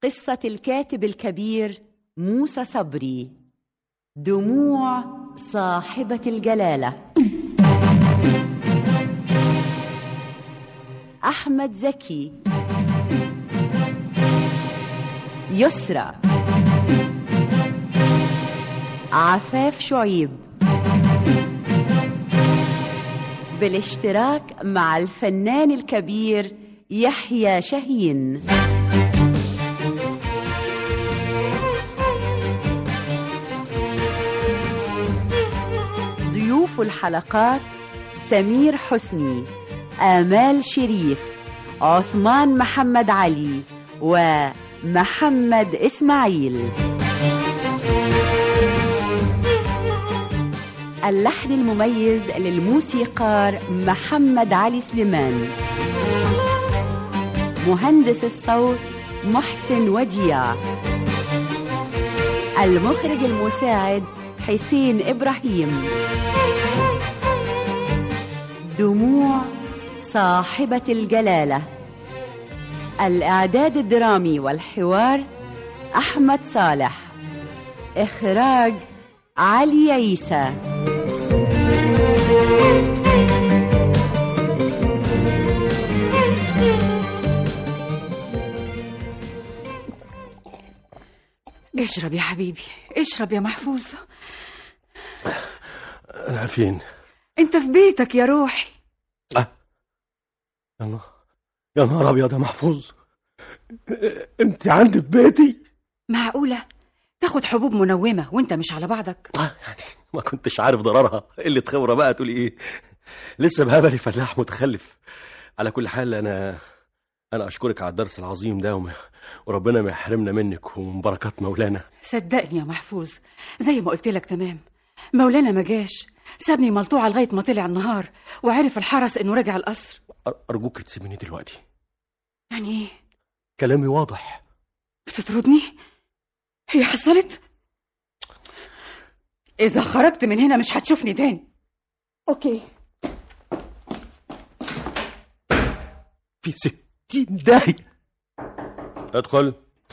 قصة الكاتب الكبير موسى صبري دموع صاحبة الجلالة أحمد زكي يسرى عفاف شعيب بالاشتراك مع الفنان الكبير يحيى شاهين ضيوف الحلقات سمير حسني آمال شريف عثمان محمد علي ومحمد إسماعيل اللحن المميز للموسيقار محمد علي سليمان مهندس الصوت محسن وديع المخرج المساعد حسين إبراهيم دموع صاحبة الجلالة الإعداد الدرامي والحوار أحمد صالح إخراج علي عيسى اشرب يا حبيبي اشرب يا محفوظ أنا فين؟ انت في بيتك يا روحي يا نهار يا نهار أبيض يا محفوظ أنت عندي في بيتي؟ معقولة تاخد حبوب منومة وانت مش على بعضك يعني ما كنتش عارف ضررها قلة خبرة بقى تقولي إيه لسه بهبلي فلاح متخلف على كل حال أنا أنا أشكرك على الدرس العظيم ده وم... وربنا ما يحرمنا منك ومن بركات مولانا صدقني يا محفوظ زي ما قلت لك تمام مولانا ما جاش سابني ملطوعة لغاية ما طلع النهار وعرف الحرس انه رجع القصر أر- أرجوك تسيبيني دلوقتي يعني ايه كلامي واضح بتطردني هي حصلت اذا خرجت من هنا مش هتشوفني تاني أوكي في ستين داهية ادخل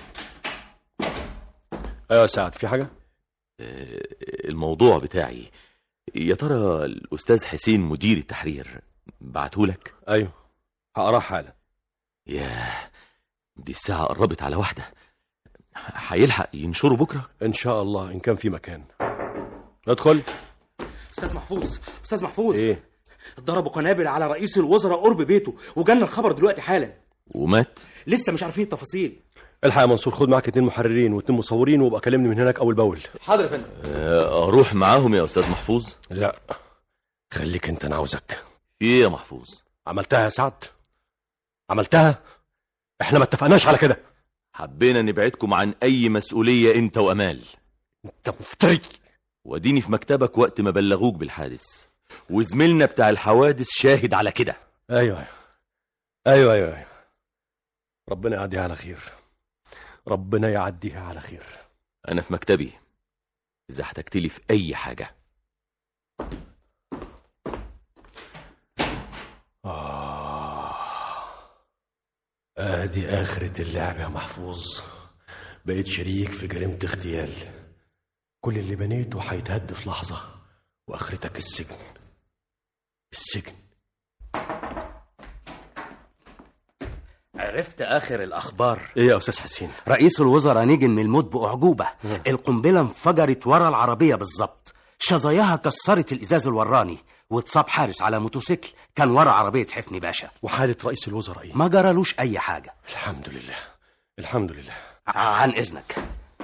ايوه يا سعد في حاجة؟ الموضوع بتاعي يا ترى الأستاذ حسين مدير التحرير بعتهولك ايوه هقراه حالا ياه دي الساعة قربت على واحدة هيلحق ينشره بكرة ان شاء الله ان كان في مكان ادخل استاذ محفوظ استاذ محفوظ ايه ضربوا قنابل على رئيس الوزراء قرب بيته وجالنا الخبر دلوقتي حالا ومات لسه مش عارفين التفاصيل الحق يا منصور خد معاك اتنين محررين واتنين مصورين وابقى كلمني من هناك اول باول حاضر يا فندم آه، أروح معاهم يا أستاذ محفوظ لا خليك انت انا عاوزك في إيه يا محفوظ عملتها يا سعد عملتها احنا ما اتفقناش على كده حبينا نبعدكم عن أي مسؤولية أنت وأمال انت مفتري وديني في مكتبك وقت ما بلغوك بالحادث وزميلنا بتاع الحوادث شاهد على كده ايوه ايوه ايوه ايوه, أيوة. ربنا يعديها على خير ربنا يعديها على خير أنا في مكتبي إذا احتجت لي في أي حاجة آه آدي آخرة اللعب يا محفوظ بقيت شريك في جريمة اغتيال كل اللي بنيته هيتهد في لحظة وآخرتك السجن السجن عرفت اخر الاخبار ايه يا استاذ حسين رئيس الوزراء نجي من الموت باعجوبه القنبله انفجرت ورا العربيه بالظبط شظاياها كسرت الازاز الوراني واتصاب حارس على موتوسيكل كان ورا عربيه حفني باشا وحالة رئيس الوزراء ايه ما جرالوش اي حاجه الحمد لله الحمد لله عن اذنك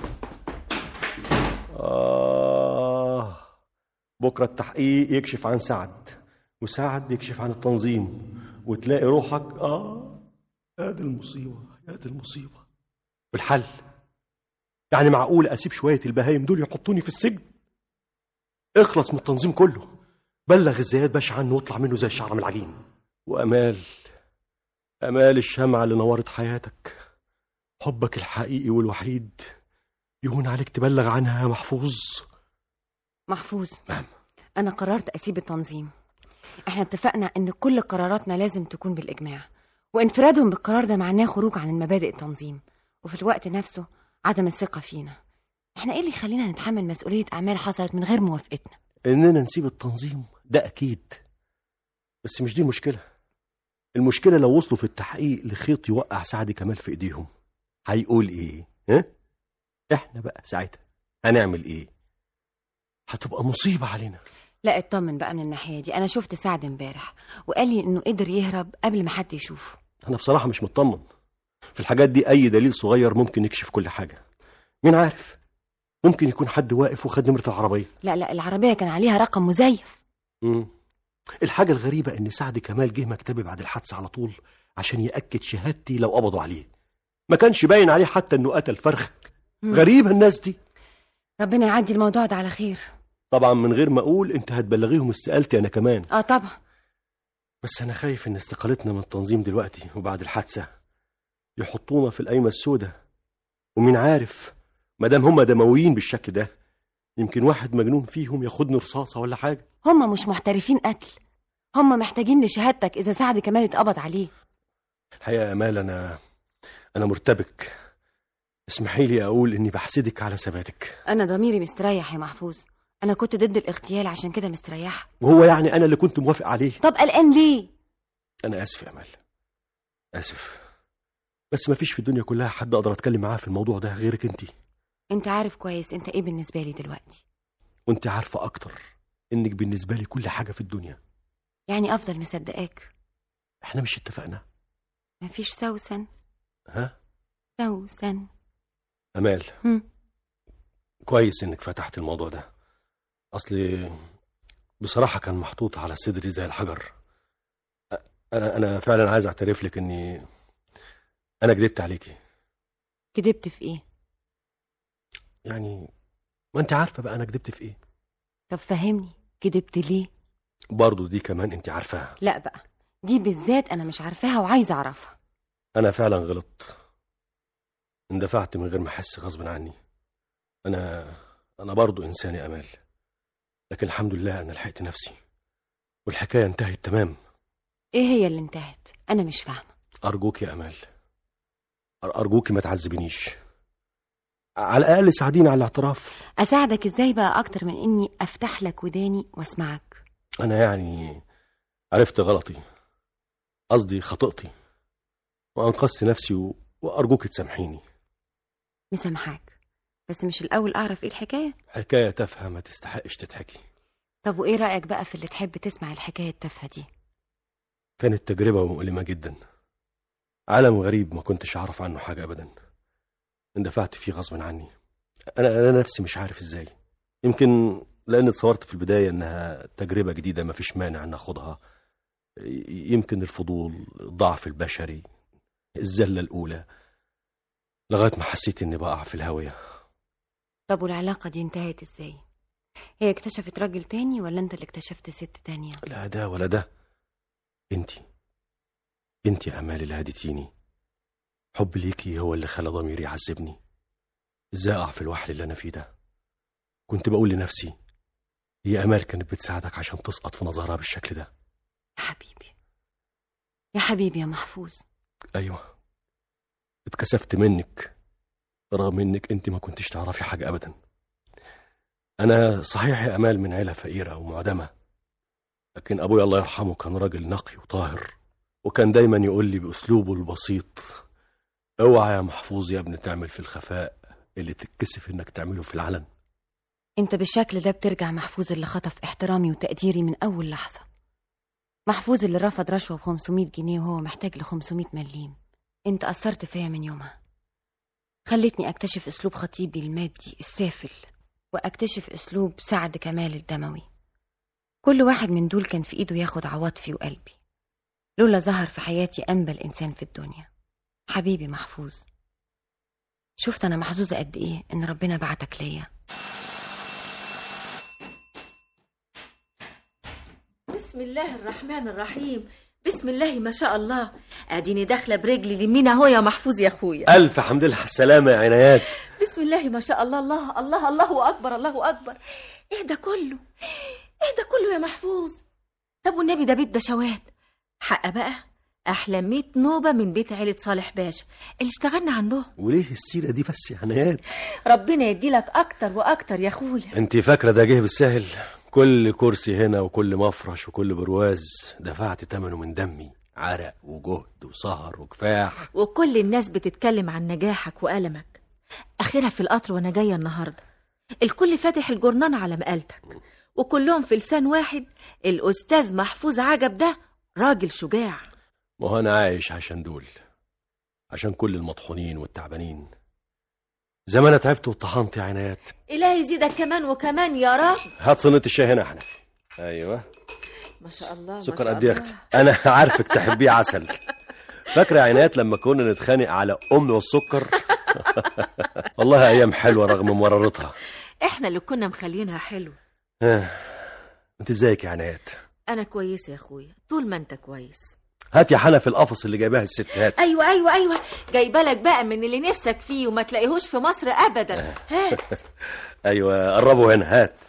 آه بكرة التحقيق يكشف عن سعد وسعد يكشف عن التنظيم وتلاقي روحك آه يا دي المصيبة يا دي المصيبة والحل يعني معقول أسيب شوية البهايم دول يحطوني في السجن اخلص من التنظيم كله بلغ الزياد باشا عنه واطلع منه زي الشعر من العجين وأمال أمال الشمعة اللي نورت حياتك حبك الحقيقي والوحيد يهون عليك تبلغ عنها يا محفوظ محفوظ نعم. أنا قررت أسيب التنظيم احنا اتفقنا ان كل قراراتنا لازم تكون بالإجماع وانفرادهم بالقرار ده معناه خروج عن المبادئ التنظيم وفي الوقت نفسه عدم الثقة فينا احنا ايه اللي يخلينا نتحمل مسؤولية أعمال حصلت من غير موافقتنا اننا نسيب التنظيم ده اكيد بس مش دي المشكله المشكله لو وصلوا في التحقيق لخيط يوقع سعد كمال في ايديهم هيقول ايه ها احنا بقى ساعتها هنعمل ايه هتبقى مصيبه علينا لا اطمن بقى من الناحية دي أنا شفت سعد امبارح وقال لي إنه قدر يهرب قبل ما حد يشوفه انا بصراحه مش مطمن في الحاجات دي اي دليل صغير ممكن يكشف كل حاجه مين عارف ممكن يكون حد واقف وخد نمره العربيه لا لا العربية كان عليها رقم مزيف مم. الحاجه الغريبه ان سعد كمال جه مكتبي بعد الحادثه على طول عشان ياكد شهادتي لو قبضوا عليه ما كانش باين عليه حتى انه قتل فرخ مم. غريبه الناس دي ربنا يعدي الموضوع ده على خير طبعا من غير ما اقول انت هتبلغيهم استقالتي انا كمان اه طبعا بس انا خايف ان استقالتنا من التنظيم دلوقتي وبعد الحادثه يحطونا في القايمه السوداء ومين عارف ما دام هم دمويين بالشكل ده يمكن واحد مجنون فيهم ياخدني رصاصه ولا حاجه هم مش محترفين قتل هم محتاجين لشهادتك إذا سعد كمال اتقبض عليه الحقيقه يا امال انا انا مرتبك اسمحي لي اقول اني بحسدك على ثباتك أنا ضميري مستريح يا محفوظ أنا كنت ضد الاغتيال عشان كده مستريحة وهو يعني انا اللي كنت موافق عليه طب قلقان ليه؟ انا اسف يا امال اسف بس ما فيش في الدنيا كلها حد اقدر اتكلم معاه في الموضوع ده غيرك انت أنت عارف كويس أنت إيه بالنسبة لي دلوقتي وانت عارفه اكتر انك بالنسبه لي كل حاجه في الدنيا يعني أفضل مصدقاك احنا مش اتفقنا مفيش سوسن ها سوسن امال هم. كويس انك فتحت الموضوع ده اصلي بصراحه كان محطوط على صدري زي الحجر أ- انا انا فعلا عايز اعترف لك اني انا كدبت عليكي كدبت في إيه؟ يعني ما انت عارفه بقى انا كدبت في ايه طب فهمني كدبت ليه؟ برضه دي كمان انت عارفاها لا بقى دي بالذات أنا مش عارفاها وعايزة أعرفها انا فعلا غلطت اندفعت من غير ما احس غصب عني انا انا برضه انسان يا امال لكن الحمد لله انا لحقت نفسي والحكايه انتهت تمام إيه هي اللي انتهت؟ أنا مش فاهمة ارجوك يا امال أر- ارجوك ما تعذبنيش على الاقل ساعديني على الاعتراف أساعدك إزاي بقى أكتر من إني أفتح لك وداني وأسمعك انا يعني عرفت غلطي قصدي خطأتي وانقذت نفسي و... وارجوك تسامحيني مسامحاك بس مش الأول أعرف إيه الحكاية؟ حكايه تافهه ما تستحقش تتحكي طب وإيه رأيك بقى في اللي تحب تسمع الحكاية التافهة دي؟ كانت تجربة مؤلمة جدا عالم غريب ما كنتش أعرف عنه حاجة أبدا اندفعت فيه غصب عني أنا أنا نفسي مش عارف إزاي يمكن لأن اتصورت في البداية إنها تجربة جديدة ما فيش مانع إن أخدها ي- يمكن الفضول الضعف البشري الزلة الأولى لغاية ما حسيت إني بقع في الهاوية طب والعلاقة دي انتهت إزاي؟ هي اكتشفت راجل تاني ولا أنت اللي اكتشفت ست تانية؟ لا ده ولا ده انتي انتي يا امال اللي هديتيني حب ليكي هو اللي خلى ضميري يعذبني ازاي اقع في الوحل اللي انا فيه ده كنت بقول لنفسي هي امال كانت بتساعدك عشان تسقط في نظرها بالشكل ده يا حبيبي يا حبيبي يا محفوظ ايوه اتكسفت منك رغم انك انت ما كنتش تعرفي حاجه ابدا انا صحيح يا امال من عيله فقيره ومعدمه لكن ابويا الله يرحمه كان راجل نقي وطاهر وكان دايما يقول لي باسلوبه البسيط اوعى يا محفوظ يا ابني تعمل في الخفاء اللي تتكسف انك تعمله في العلن انت بالشكل ده بترجع محفوظ اللي خطف احترامي وتقديري من أول لحظة محفوظ اللي رفض رشوة ب 500 جنيه وهو محتاج ل 500 مليم انت أثرت فيا من يومها خلتني أكتشف أسلوب خطيبي المادي السافل وأكتشف أسلوب سعد كمال الدموي كل واحد من دول كان في إيده ياخد عواطفي وقلبي لولا ظهر في حياتي أنبل إنسان في الدنيا حبيبي محفوظ شفت أنا محظوظة قد إيه إن ربنا بعتك ليا بسم الله الرحمن الرحيم بسم الله ما شاء الله اديني داخله برجلي اليمين اهو يا محفوظ يا اخويا الف حمد لله على السلامه يا عنايات بسم الله ما شاء الله الله الله الله اكبر الله اكبر ايه ده كله ايه ده كله يا محفوظ طب والنبي ده بيت بشوات حق بقى احلى 100 نوبه من بيت عيله صالح باشا اللي اشتغلنا عندهم وليه السيرة دي بس يا عناد ربنا يديلك اكتر واكتر يا اخويا انت فاكرة ده جه بالسهل كل كرسي هنا وكل مفرش وكل برواز دفعت ثمنه من دمي عرق وجهد وسهر وكفاح وكل الناس بتتكلم عن نجاحك وألمك اخرها في القطر وانا جايه النهارده الكل فاتح الجرنان على مقالتك وكلهم في لسان واحد الاستاذ محفوظ عجب ده راجل شجاع ما هو انا عايش عشان دول عشان كل المطحونين والتعبانين زي ما انا تعبت واتطحنت يا عناد الهي يزيدك كمان وكمان يا رب هات صينيه الشاي هنا يا حنفي ايوه ما شاء الله ما سكر شاء قد ايه يا الله. اختي انا عارفك تحبيه عسل فاكره يا عناد لما كنا نتخانق على امي والسكر والله ايام حلوه رغم مرارتها احنا اللي كنا مخلينها حلو آه. انت ازيك يا عناد انا كويسه يا اخويا طول ما انت كويس هات يا حنفي القفص اللي جايباها الست هات ايوه ايوه ايوه جايبه لك بقى من اللي نفسك فيه وما تلاقيهوش في مصر ابدا هات ايوه قربوا هنا هات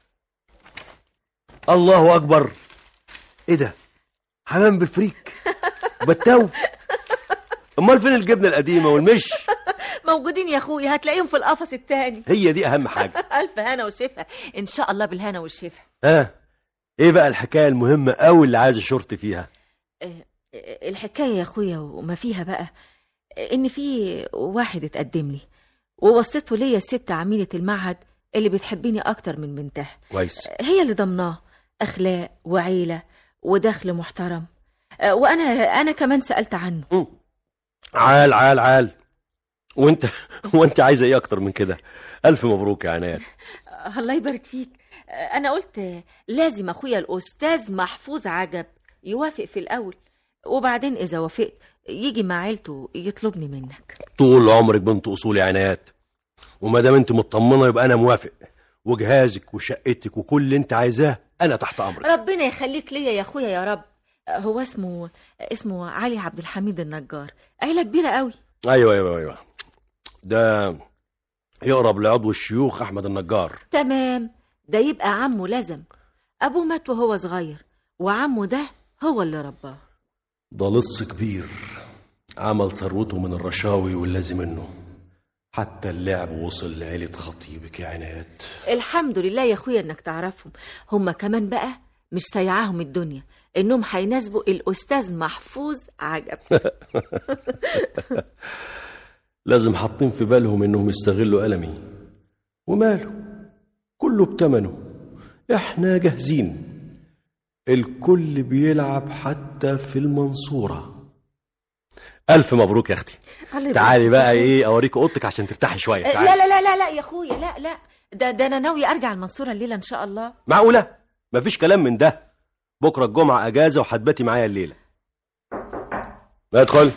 الله اكبر ايه ده حمام بفريك بتاو امال فين الجبنه القديمه والمش موجودين يا اخويا هتلاقيهم في القفص التاني هي دي اهم حاجه الف هنا وشفا ان شاء الله بالهنا والشفا ها ايه بقى الحكايه المهمه قوي اللي عايز الشرط فيها آه، آه، الحكايه يا اخويا وما فيها بقى آه، ان في واحد اتقدم لي ووصيته ليا الست عميله المعهد اللي بتحبني اكتر من بنتها كويس هي اللي ضمناه اخلاق وعيله ودخل محترم آه، وانا انا كمان سالت عنه مم. عال عال عال وانت وانت عايزه ايه اكتر من كده الف مبروك يا عناد آه، الله يبارك فيك آه، انا قلت آه، لازم اخويا الاستاذ محفوظ عجب يوافق في الاول وبعدين اذا وافقت يجي مع عيلته يطلبني منك طول عمرك بنت اصول يا عناد وما دام انت مطمنه يبقى انا موافق وجهازك وشقتك وكل اللي انت عايزاه انا تحت امرك ربنا يخليك ليا يا اخويا يا رب آه، هو اسمه اسمه علي عبد الحميد النجار عيله كبيره قوي ايوه ايوه ايوه ده يقرب لعضو الشيوخ احمد النجار تمام ده يبقى عمه لازم ابوه مات وهو صغير وعمه ده هو اللي رباه ده لص كبير عمل ثروته من الرشاوي واللازم منه حتى اللعب وصل لعيلة خطيبك يا عناد الحمد لله يا اخويا انك تعرفهم هما كمان بقى مش سايعاهم الدنيا انهم هيناسبوا الاستاذ محفوظ عجب لازم حاطين في بالهم انهم يستغلوا ألمي وماله كله بتمنه احنا جاهزين الكل بيلعب حتى في المنصورة ألف مبروك يا أختي تعالي بقى إيه أوريك أوضتك عشان ترتاحي شوية لا تعالي. لا لا لا لا يا اخويا لا لا ده ده انا ناوي ارجع المنصوره الليله ان شاء الله معقولة مفيش كلام من ده بكرة الجمعة أجازة وهتباتي معايا الليلة ادخل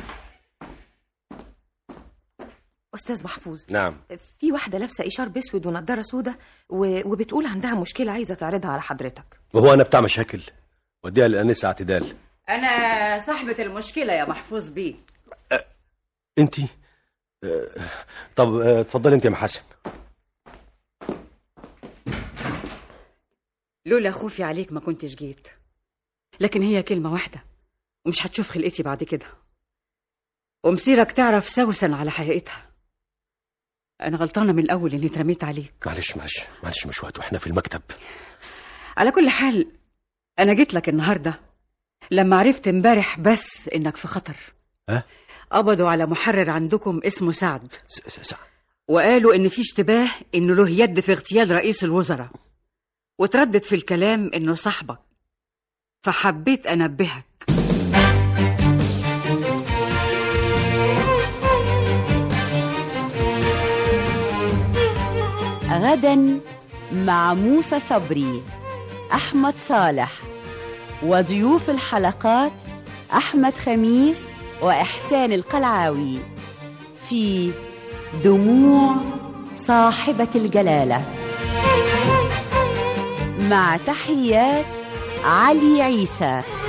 أستاذ محفوظ نعم في واحدة لابسة إشار بسود ونضارة سودة و... وبتقول عندها مشكلة عايزة تعرضها على حضرتك وهو أنا بتاع مشاكل وديها للأنسة اعتدال أنا صاحبة المشكلة يا محفوظ بيه أنت طب آه، اتفضلي أنت يا محاسن لولا خوفي عليك ما كنتش جيت لكن هي كلمة واحدة ومش هتشوف خلقتي بعد كده ومصيرك تعرف سوسن على حقيقتها أنا غلطانة من الأول إني اترميت عليك معلش معلش معلش مش وقت واحنا في المكتب على كل حال أنا جيت لك النهاردة لما عرفت امبارح بس إنك في خطر ها؟ قبضوا على محرر عندكم اسمه سعد س- س- س- وقالوا إن في اشتباه إنه له يد في اغتيال رئيس الوزراء وتردد في الكلام إنه صاحبك فحبيت أنبهك غدا مع موسى صبري أحمد صالح وضيوف الحلقات أحمد خميس وإحسان القلعاوي في دموع صاحبة الجلالة مع تحيات علي عيسى